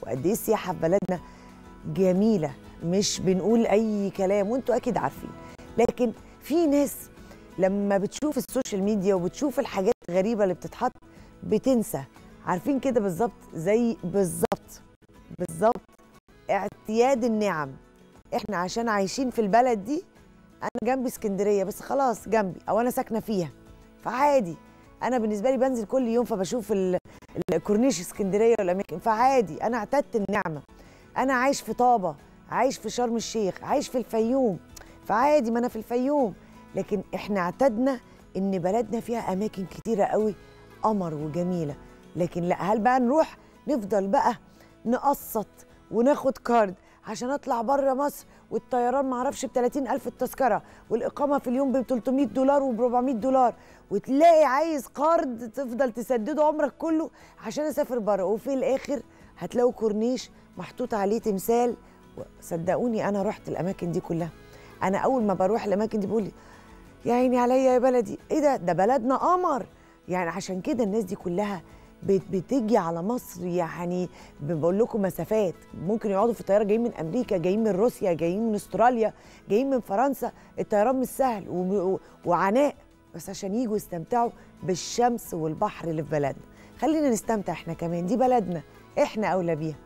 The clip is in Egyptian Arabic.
وقد ايه السياحه في بلدنا جميله مش بنقول اي كلام وانتوا اكيد عارفين لكن في ناس لما بتشوف السوشيال ميديا وبتشوف الحاجات الغريبه اللي بتتحط بتنسى عارفين كده بالظبط زي بالظبط بالظبط اعتياد النعم احنا عشان عايشين في البلد دي انا جنبي اسكندريه بس خلاص جنبي او انا ساكنه فيها فعادي انا بالنسبه لي بنزل كل يوم فبشوف ال- الكورنيش اسكندريه والاماكن فعادي انا اعتدت النعمه انا عايش في طابه عايش في شرم الشيخ عايش في الفيوم فعادي ما انا في الفيوم لكن احنا اعتدنا ان بلدنا فيها اماكن كتيره قوي قمر وجميله لكن لا هل بقى نروح نفضل بقى نقسط وناخد كارد عشان اطلع بره مصر والطيران معرفش ب 30 الف التذكره والاقامه في اليوم ب 300 دولار وب 400 دولار وتلاقي عايز قرض تفضل تسدده عمرك كله عشان اسافر بره وفي الاخر هتلاقوا كورنيش محطوط عليه تمثال صدقوني انا رحت الاماكن دي كلها انا اول ما بروح الاماكن دي بقول لي يا عيني عليا يا بلدي ايه ده ده بلدنا قمر يعني عشان كده الناس دي كلها بت- بتيجي على مصر يعني بقول لكم مسافات ممكن يقعدوا في الطياره جايين من امريكا جايين من روسيا جايين من استراليا جايين من فرنسا الطيران مش سهل و- و- وعناء بس عشان يجوا يستمتعوا بالشمس والبحر اللي في بلدنا خلينا نستمتع احنا كمان دي بلدنا احنا اولى بيها